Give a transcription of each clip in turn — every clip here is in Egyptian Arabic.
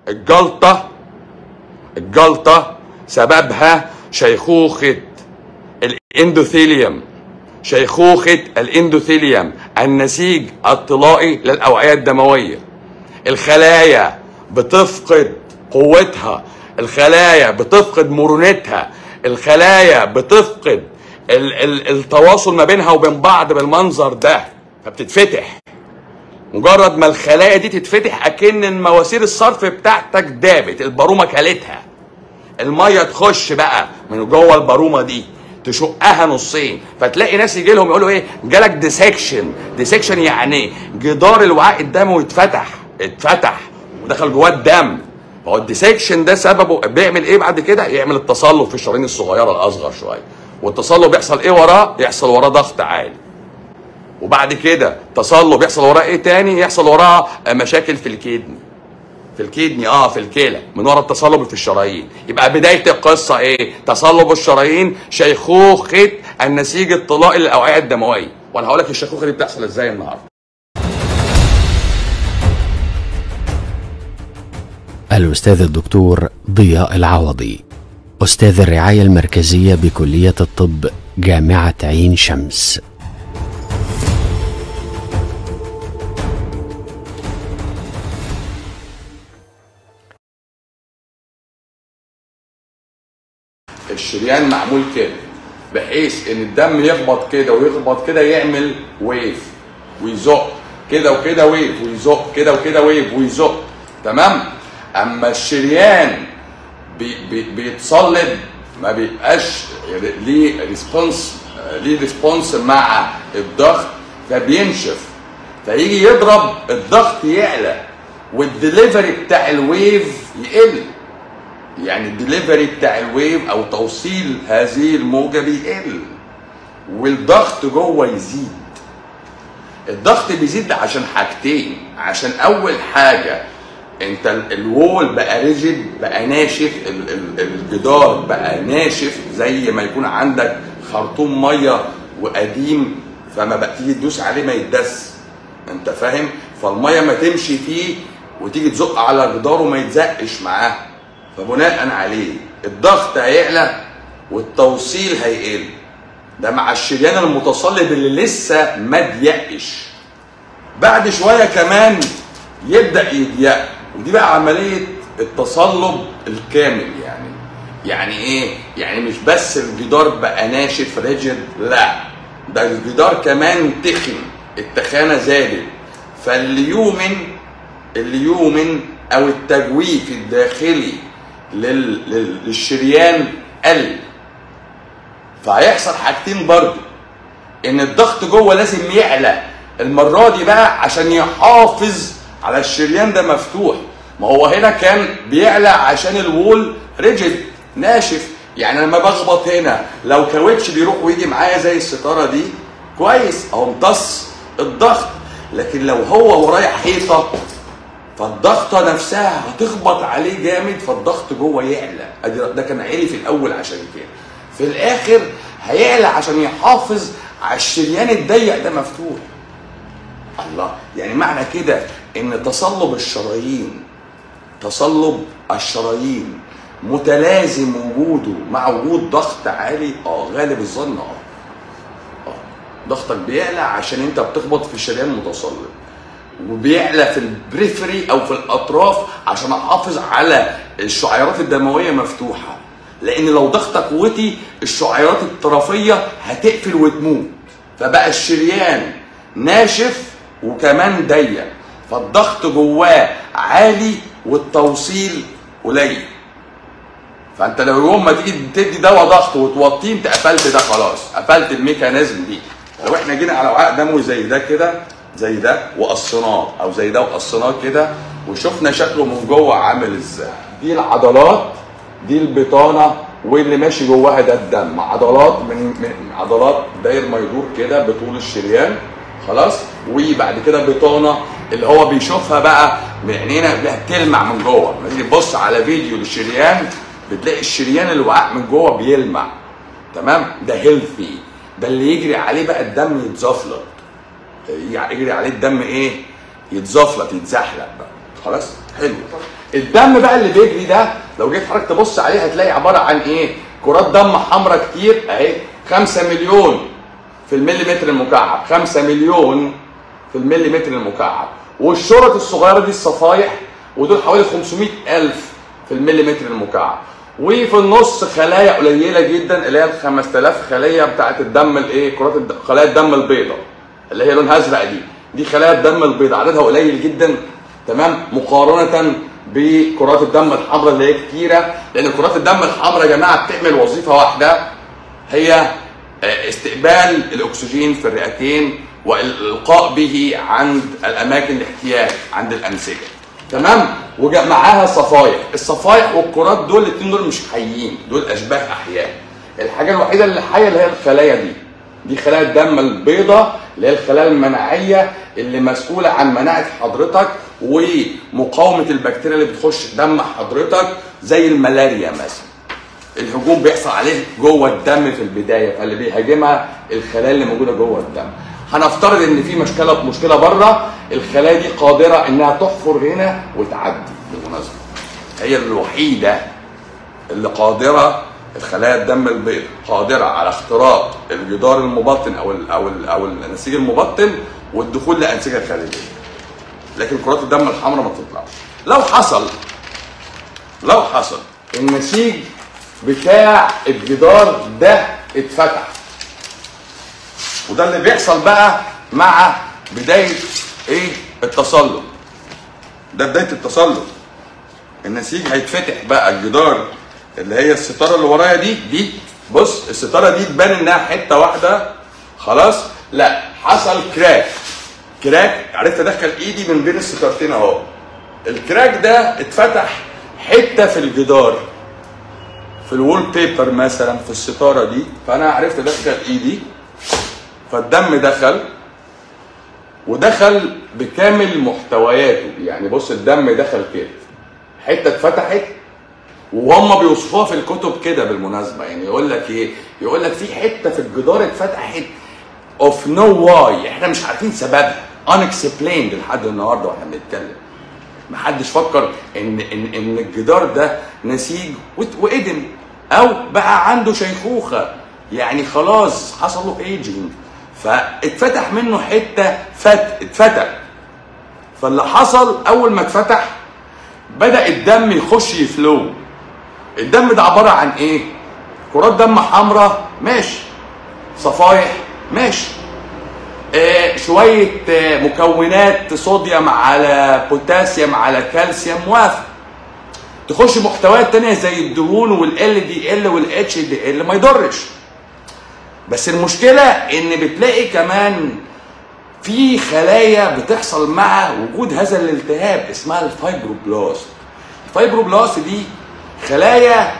الجلطه الجلطه سببها شيخوخه الاندوثيليوم شيخوخه الاندوثيليوم النسيج الطلائي للاوعيه الدمويه الخلايا بتفقد قوتها الخلايا بتفقد مرونتها الخلايا بتفقد ال- ال- التواصل ما بينها وبين بعض بالمنظر ده فبتتفتح مجرد ما الخلايا دي تتفتح اكن مواسير الصرف بتاعتك دابت البارومه كلتها الميه تخش بقى من جوه البارومه دي تشقها نصين فتلاقي ناس يجي لهم يقولوا ايه جالك ديسكشن ديسكشن يعني جدار الوعاء الدموي اتفتح اتفتح ودخل جواه الدم هو الديسكشن ده سببه بيعمل ايه بعد كده يعمل التصلب في الشرايين الصغيره الاصغر شويه والتصلب يحصل ايه وراه يحصل وراه ضغط عالي وبعد كده تصلب يحصل وراه ايه تاني يحصل وراه مشاكل في الكدني في الكدني اه في الكلى من ورا التصلب في الشرايين يبقى بدايه القصه ايه تصلب الشرايين شيخوخه النسيج الطلائي للاوعيه الدمويه وانا هقول لك الشيخوخه دي بتحصل ازاي النهارده الأستاذ الدكتور ضياء العوضي أستاذ الرعاية المركزية بكلية الطب جامعة عين شمس الشريان معمول كده بحيث ان الدم يخبط كده ويخبط كده يعمل ويف ويزق كده وكده ويف ويزق كده وكده ويف ويزق تمام اما الشريان بي بي بيتصلب ما بيبقاش ليه ريسبونس ليه ريسبونس مع الضغط فبينشف فيجي يضرب الضغط يعلى والدليفري بتاع الويف يقل يعني الدليفري بتاع الويف او توصيل هذه الموجه بيقل والضغط جوه يزيد الضغط بيزيد عشان حاجتين عشان اول حاجه انت ال- الوول بقى ريجيد بقى ناشف ال- ال- الجدار بقى ناشف زي ما يكون عندك خرطوم ميه وقديم فما بقى تيجي تدوس عليه ما يتدس انت فاهم فالميه ما تمشي فيه وتيجي تزق على جداره ما يتزقش معاه فبناء عليه الضغط هيعلى والتوصيل هيقل ده مع الشريان المتصلب اللي لسه ما ضيقش بعد شويه كمان يبدا يضيق ودي بقى عمليه التصلب الكامل يعني يعني ايه يعني مش بس الجدار بقى ناشف ريجيد لا ده الجدار كمان تخن التخانه زادت فالليومن الليومن او التجويف الداخلي لل... لل... للشريان قل فهيحصل حاجتين برضو ان الضغط جوه لازم يعلى المره دي بقى عشان يحافظ على الشريان ده مفتوح ما هو هنا كان بيعلى عشان الوول ريجيد ناشف يعني لما بخبط هنا لو كاوتش بيروح ويجي معايا زي الستاره دي كويس اهو امتص الضغط لكن لو هو ورايا حيطه فالضغطه نفسها هتخبط عليه جامد فالضغط جوه يعلى أدي- ده كان عالي في الاول عشان كده في الاخر هيعلى عشان يحافظ على الشريان الضيق ده مفتوح الله يعني معنى كده ان تصلب الشرايين تصلب الشرايين متلازم وجوده مع وجود ضغط عالي اه غالب الظن اه اه ضغطك بيعلى عشان انت بتخبط في شريان متصلب وبيعلى في البريفري او في الاطراف عشان احافظ على الشعيرات الدمويه مفتوحه لان لو ضغطك وطي الشعيرات الطرفيه هتقفل وتموت فبقى الشريان ناشف وكمان ضيق فالضغط جواه عالي والتوصيل قليل فانت لو يوم ما تيجي تدي دواء ضغط وتوطيه انت قفلت ده خلاص قفلت الميكانيزم دي لو احنا جينا على وعاء دموي زي ده كده زي ده وقصيناه او زي ده وقصيناه كده وشفنا شكله من جوه عامل ازاي دي العضلات دي البطانه واللي ماشي جواها ده الدم عضلات من, من عضلات داير ما يدور كده بطول الشريان خلاص وبعد كده بطانه اللي هو بيشوفها بقى من عينينا بتلاقيها بتلمع من جوه لما تيجي تبص على فيديو للشريان بتلاقي الشريان الوعاء من جوه بيلمع تمام ده هيلثي ده اللي يجري عليه بقى الدم يتزفلط يجري عليه الدم ايه يتزفلط يتزحلق بقى خلاص حلو الدم بقى اللي بيجري ده لو جيت حضرتك تبص عليه هتلاقي عباره عن ايه كرات دم حمراء كتير اهي 5 مليون في المليمتر المكعب 5 مليون في المليمتر المكعب والشرط الصغيره دي الصفايح ودول حوالي 500 الف في المليمتر المكعب وفي النص خلايا قليله جدا اللي هي ال 5000 خليه بتاعت الدم الايه كرات الد... خلايا الدم البيضاء اللي هي لونها ازرق دي دي خلايا الدم البيضاء عددها قليل جدا تمام مقارنه بكرات الدم الحمراء اللي هي كتيره لان كرات الدم الحمراء يا جماعه بتعمل وظيفه واحده هي استقبال الاكسجين في الرئتين والالقاء به عند الاماكن الاحتياج عند الانسجه تمام ومعاها صفايح الصفايح والكرات دول الاثنين دول مش حيين دول اشباه احياء الحاجه الوحيده اللي حيه اللي هي الخلايا دي دي خلايا الدم البيضاء اللي هي الخلايا المناعيه اللي مسؤوله عن مناعه حضرتك ومقاومه البكتيريا اللي بتخش دم حضرتك زي الملاريا مثلا الهجوم بيحصل عليه جوه الدم في البدايه فاللي بيهاجمها الخلايا اللي موجوده جوه الدم هنفترض ان في مشكله مشكله بره الخلايا دي قادره انها تحفر هنا وتعدي بالمناسبه هي الوحيده اللي قادره الخلايا الدم البيضاء قادره على اختراق الجدار المبطن او ال او ال او النسيج المبطن والدخول لانسجه خارجيه لكن كرات الدم الحمراء ما بتطلعش لو حصل لو حصل النسيج بتاع الجدار ده اتفتح وده اللي بيحصل بقى مع بدايه ايه التصلب ده بدايه التصلب النسيج هيتفتح بقى الجدار اللي هي الستاره اللي ورايا دي دي بص الستاره دي تبان انها حته واحده خلاص لا حصل كراك كراك عرفت ادخل ايدي من بين الستارتين اهو الكراك ده اتفتح حته في الجدار في الوول بيبر مثلا في الستاره دي فانا عرفت ادخل ايدي فالدم دخل ودخل بكامل محتوياته يعني بص الدم دخل كده حته اتفتحت وهم بيوصفوها في الكتب كده بالمناسبه يعني يقول لك ايه يقول لك في حته في الجدار اتفتحت اوف نو واي احنا مش عارفين سببها unexplained لحد النهارده واحنا بنتكلم محدش فكر ان ان ان الجدار ده نسيج وادم او بقى عنده شيخوخه يعني خلاص حصل له ايجنج فاتفتح منه حته فت اتفتح فاللي حصل اول ما اتفتح بدا الدم يخش يفلو الدم ده عباره عن ايه كرات دم حمراء ماشي صفايح ماشي آه شويه آه مكونات صوديوم على بوتاسيوم على كالسيوم موافق تخش محتويات تانية زي الدهون والال دي ال والاتش دي ال ما يضرش بس المشكله ان بتلاقي كمان في خلايا بتحصل مع وجود هذا الالتهاب اسمها الفايبروبلاست الفايبروبلاست دي خلايا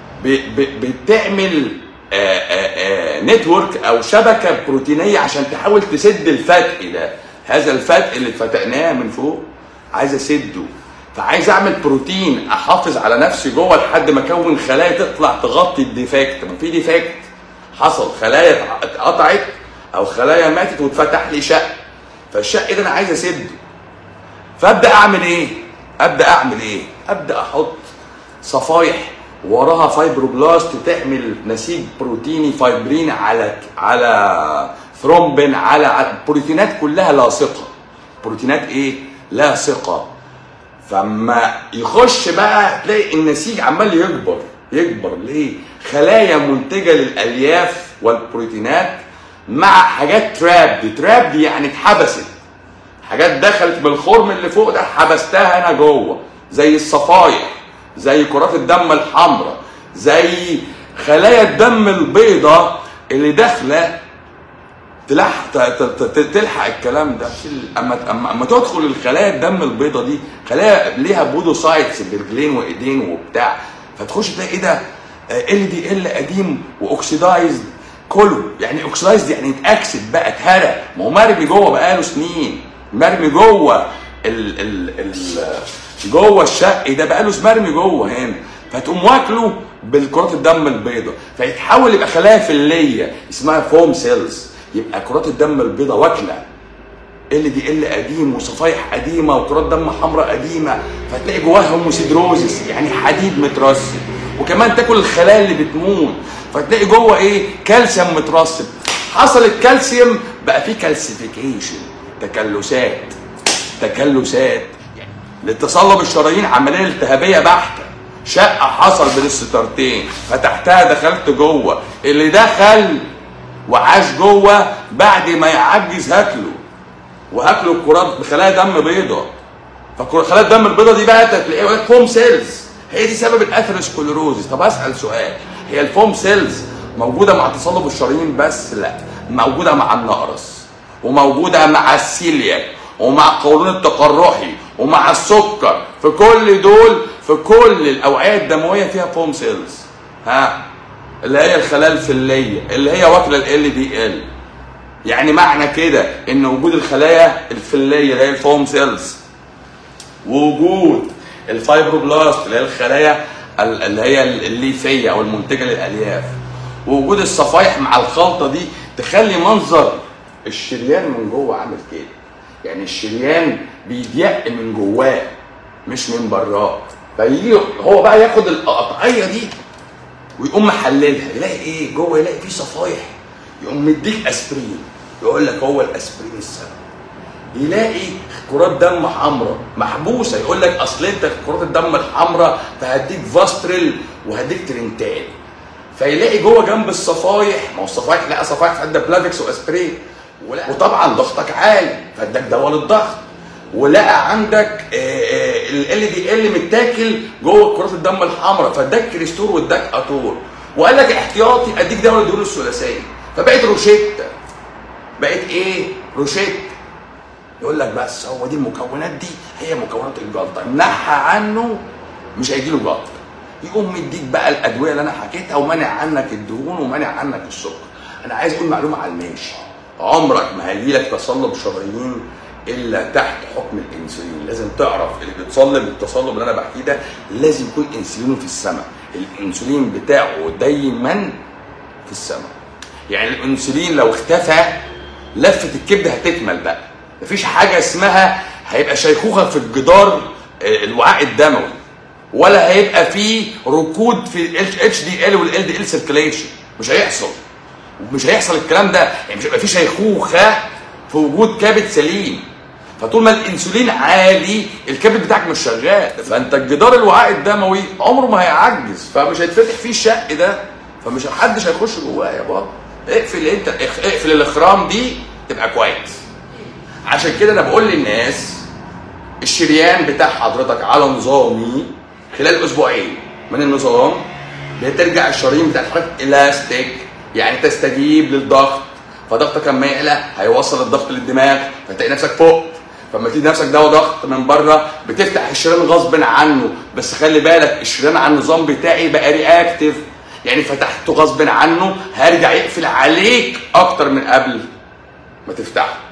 بتعمل نتورك او شبكه بروتينيه عشان تحاول تسد الفتق ده هذا الفتق اللي اتفتقناه من فوق عايز اسده فعايز اعمل بروتين احافظ على نفسي جوه لحد ما اكون خلايا تطلع تغطي الديفكت ما في ديفكت حصل خلايا اتقطعت او خلايا ماتت واتفتح لي شق فالشق ده انا عايز اسده فابدا اعمل ايه ابدا اعمل ايه ابدا احط صفايح وراها فايبروبلاست تعمل نسيج بروتيني فايبرين على على ثرومبين على بروتينات كلها لاصقه بروتينات ايه لاصقه فما يخش بقى تلاقي النسيج عمال يكبر يكبر ليه خلايا منتجه للالياف والبروتينات مع حاجات تراب تراب دي يعني اتحبست حاجات دخلت من الخرم اللي فوق ده حبستها انا جوه زي الصفايح زي كرات الدم الحمراء زي خلايا الدم البيضاء اللي داخله تلحق تلحق الكلام ده اما اما اما تدخل الخلايا الدم البيضاء دي خلايا ليها بودوسايتس برجلين وايدين وبتاع فتخش تلاقي ايه ده ال دي ال قديم واوكسيدايزد كله يعني اوكسيدايزد يعني اتاكسد بقى اتهرى ما هو مرمي جوه بقاله سنين مرمي جوه ال ال ال جوه الشق ده بقاله مرمي جوه هنا فتقوم واكله بالكرات الدم البيضاء فيتحول يبقى خلايا فليه اسمها فوم سيلز يبقى كرات الدم البيضاء واكله ال دي ال قديم وصفايح قديمه وكرات دم حمراء قديمه فتلاقي جواها هوموسيدروزس يعني حديد مترسب وكمان تاكل الخلايا اللي بتموت فتلاقي جوه ايه كالسيوم مترسب حصل الكالسيوم بقى فيه كالسيفيكيشن تكلسات تكلسات لتصلب الشرايين عمليه التهابيه بحته شقه حصل بين الستارتين فتحتها دخلت جوه اللي دخل وعاش جوه بعد ما يعجز هاكله وهاكله الكرات بخلايا دم بيضاء فخلايا الدم البيضاء دي بقى تلاقيها فوم سيلز هي دي سبب الاثيروسكليروزيس طب اسال سؤال هي الفوم سيلز موجوده مع تصلب الشرايين بس لا موجوده مع النقرس وموجوده مع السيلياك ومع القولون التقرحي ومع السكر في كل دول في كل الاوعيه الدمويه فيها فوم سيلز ها اللي هي الخلايا الفليه اللي هي واكله ال دي ال يعني معنى كده ان وجود الخلايا الفليه اللي هي الفوم سيلز ووجود الفايبروبلاست اللي هي الخلايا اللي هي الليفيه او المنتجه للالياف ووجود الصفائح مع الخلطه دي تخلي منظر الشريان من جوه عامل كده يعني الشريان بيضيق من جواه مش من براه فيجي هو بقى ياخد القطعيه دي ويقوم محللها يلاقي ايه جوه يلاقي فيه صفايح يقوم مديك اسبرين يقول لك هو الاسبرين السبب يلاقي كرات دم حمراء محبوسه يقول لك اصل انت كرات الدم الحمراء فهديك فاستريل وهديك ترنتال فيلاقي جوه جنب الصفايح ما هو الصفايح لقى صفايح فادى بلافكس واسبرين وطبعا ضغطك عالي فاداك دواء للضغط ولقى عندك ال دي ال متاكل جوه كرات الدم الحمراء فاداك كريستور واداك اتور وقال لك احتياطي اديك دواء للدهون الثلاثيه فبقت روشيتا بقت ايه؟ روشيتا يقول لك بس هو دي المكونات دي هي مكونات الجلطه امنعها عنه مش هيجي له جلطه يقوم مديك بقى الادويه اللي انا حكيتها ومانع عنك الدهون ومانع عنك السكر انا عايز اقول معلومه على الماشي عمرك ما هيجي لك تصلب شرايين الا تحت حكم الانسولين لازم تعرف اللي بيتصلب التصلب اللي انا بحكيه ده لازم يكون انسولينه في السماء الانسولين بتاعه دايما في السماء يعني الانسولين لو اختفى لفه الكبد هتكمل بقى مفيش حاجه اسمها هيبقى شيخوخه في الجدار الوعاء الدموي ولا هيبقى فيه ركود في الاتش دي ال والال دي ال سيركيليشن مش هيحصل مش هيحصل الكلام ده يعني مش هيبقى فيه شيخوخه في وجود كبد سليم فطول ما الانسولين عالي الكبد بتاعك مش شغال فانت الجدار الوعاء الدموي عمره ما هيعجز فمش هيتفتح فيه الشق ده فمش حدش هيخش جواه يا بابا اقفل انت اقفل الاخرام دي تبقى كويس عشان كده انا بقول للناس الشريان بتاع حضرتك على نظامي خلال اسبوعين من النظام بترجع الشرايين بتاعت حضرتك الاستيك يعني تستجيب للضغط فضغطك لما يعلى هيوصل الضغط للدماغ فتلاقي نفسك فوق فلما تدي نفسك دواء ضغط من بره بتفتح الشريان غصب عنه بس خلي بالك الشريان على النظام بتاعي بقى رياكتيف يعني فتحته غصب عنه هيرجع يقفل عليك اكتر من قبل ما تفتحه